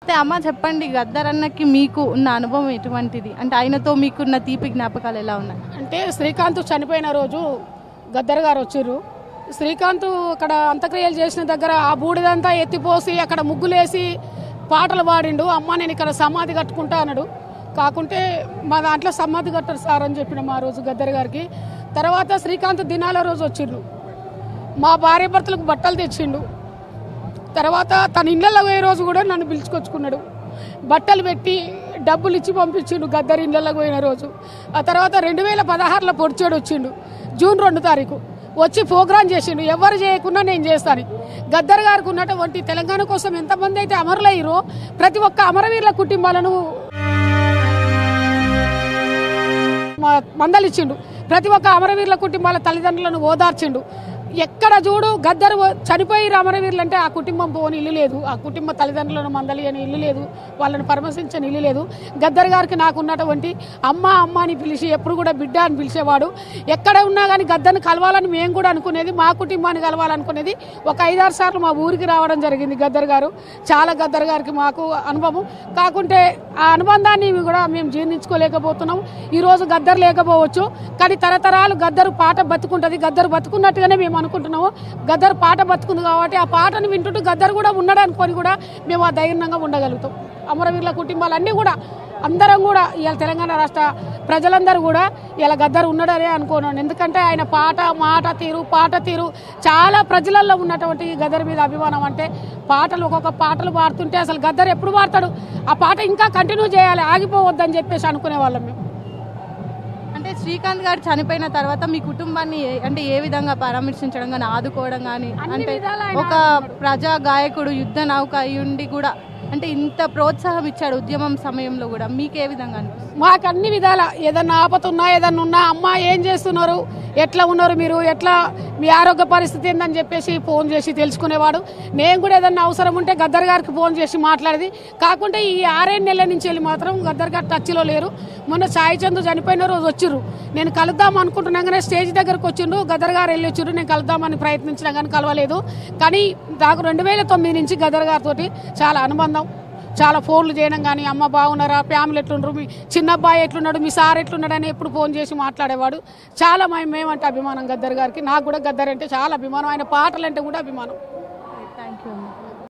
అయితే అమ్మ చెప్పండి గద్దర్ అన్నకి మీకు ఉన్న అనుభవం ఎటువంటిది అంటే ఆయనతో మీకున్న తీపి జ్ఞాపకాలు ఎలా ఉన్నాయి అంటే శ్రీకాంత్ చనిపోయిన రోజు గద్దర్ గారు వచ్చిర్రు శ్రీకాంత్ అక్కడ అంత్యక్రియలు చేసిన దగ్గర ఆ బూడిదంతా ఎత్తిపోసి అక్కడ ముగ్గులేసి పాటలు పాడిండు అమ్మ నేను ఇక్కడ సమాధి కట్టుకుంటా అన్నాడు కాకుంటే మా దాంట్లో సమాధి కట్టరు సార్ అని చెప్పిన ఆ రోజు గద్దర్ గారికి తర్వాత శ్రీకాంత్ దినాల రోజు వచ్చిండు మా భార్య భర్తలకు బట్టలు తెచ్చిండు తర్వాత తన ఇళ్ళలో పోయే రోజు కూడా నన్ను పిలుచుకొచ్చుకున్నాడు బట్టలు పెట్టి డబ్బులు ఇచ్చి పంపించిండు గద్దర్ ఇళ్ళకి పోయిన రోజు ఆ తర్వాత రెండు వేల పదహారులో పొడిచాడు వచ్చిండు జూన్ రెండు తారీఖు వచ్చి ప్రోగ్రాం చేసిండు ఎవరు చేయకుండా నేను చేస్తాను గద్దర్ గారికి ఉన్నటువంటి తెలంగాణ కోసం ఎంతమంది అయితే అమరులయ్యారో ప్రతి ఒక్క అమరవీరుల కుటుంబాలను మా- మందలిచ్చిండు ప్రతి ఒక్క అమరవీరుల కుటుంబాల తల్లిదండ్రులను ఓదార్చిండు ఎక్కడ చూడు గద్దరు చనిపోయి అమరవీరులు అంటే ఆ కుటుంబం పోని ఇల్లు లేదు ఆ కుటుంబ తల్లిదండ్రులను మందలి అని ఇల్లు లేదు వాళ్ళని పరామర్శించని ఇల్లు లేదు గద్దర్ గారికి నాకు ఉన్నటువంటి అమ్మ అమ్మ అని పిలిచి ఎప్పుడు కూడా బిడ్డ అని పిలిచేవాడు ఎక్కడ ఉన్నా కానీ గద్దర్ని కలవాలని మేము కూడా అనుకునేది మా కుటుంబాన్ని కలవాలనుకునేది ఒక ఐదారు సార్లు మా ఊరికి రావడం జరిగింది గద్దర్ గారు చాలా గద్దర్ గారికి మాకు అనుభవం కాకుంటే ఆ అనుబంధాన్ని కూడా మేము జీర్ణించుకోలేకపోతున్నాం ఈ రోజు గద్దర్ లేకపోవచ్చు కానీ తరతరాలు గద్దరు పాట బతుకుంటుంది గద్దరు బతుకున్నట్టుగానే మేము అనుకుంటున్నాము గద్దరు పాట బతుకుంది కాబట్టి ఆ పాటను వింటుంటూ గద్దరు కూడా ఉన్నాడు అనుకొని కూడా మేము ఆ ధైర్యంగా ఉండగలుగుతాం అమరవీరుల కుటుంబాలన్నీ కూడా అందరం కూడా ఇవాళ తెలంగాణ రాష్ట్ర ప్రజలందరూ కూడా ఇలా గద్దరు ఉన్నాడనే అనుకున్నాను ఎందుకంటే ఆయన పాట మాట తీరు పాట తీరు చాలా ప్రజలలో ఉన్నటువంటి గద్దర్ మీద అభిమానం అంటే పాటలు ఒక్కొక్క పాటలు పాడుతుంటే అసలు గద్దర్ ఎప్పుడు పాడతాడు ఆ పాట ఇంకా కంటిన్యూ చేయాలి ఆగిపోవద్దని చెప్పేసి అనుకునే వాళ్ళం మేము అంటే శ్రీకాంత్ గారు చనిపోయిన తర్వాత మీ కుటుంబాన్ని ఏ- అంటే ఏ విధంగా పరామర్శించడం కానీ ఆదుకోవడం కానీ అంటే విధాలా ఆయన ఒక ప్రజా గాయకుడు యుద్ధ నౌక అయి ఉండి కూడా అంటే ఇంత ప్రోత్సాహం ఇచ్చాడు ఉద్యమం సమయంలో కూడా మీకు ఏ విధంగా అనిపిస్తుంది మాకు అన్ని విధాల ఏదన్నా ఆపతున్నా ఏదన్నా ఉన్నా అమ్మ ఏం చేస్తున్నారు ఎట్లా ఉన్నారు మీరు ఎట్లా మీ ఆరోగ్య పరిస్థితి ఏందని చెప్పేసి ఫోన్ చేసి తెలుసుకునేవాడు నేను కూడా ఏదన్నా అవసరం ఉంటే గద్దర్ గారికి ఫోన్ చేసి మాట్లాడేది కాకుంటే ఈ ఆరేడు నెలల నుంచి వెళ్ళి మాత్రం గద్దర్ గారు టచ్లో లేరు మొన్న సాయి చందు చనిపోయిన రోజు వచ్చిర్రు నేను కలుద్దాం అనుకుంటున్నాగానే స్టేజ్ దగ్గరకు వచ్చిండు గద్దర్ గారు వెళ్ళి వచ్చిర్రు నేను కలుద్దామని ప్రయత్నించినా కానీ కలవలేదు కానీ నాకు రెండు వేల తొమ్మిది నుంచి గద్దర్ గారితో చాలా అనుబంధం చాలా ఫోన్లు చేయడం కానీ అమ్మ బాగున్నారా ఫ్యామిలీ ఎట్లున్నారు మీ చిన్న అబ్బాయి ఎట్లున్నాడు మీ సార్ ఎట్లున్నాడు అని ఎప్పుడు ఫోన్ చేసి మాట్లాడేవాడు చాలా మేము మేమంటే అభిమానం గద్దర్ గారికి నాకు కూడా గద్దర్ అంటే చాలా అభిమానం ఆయన పాటలు అంటే కూడా అభిమానం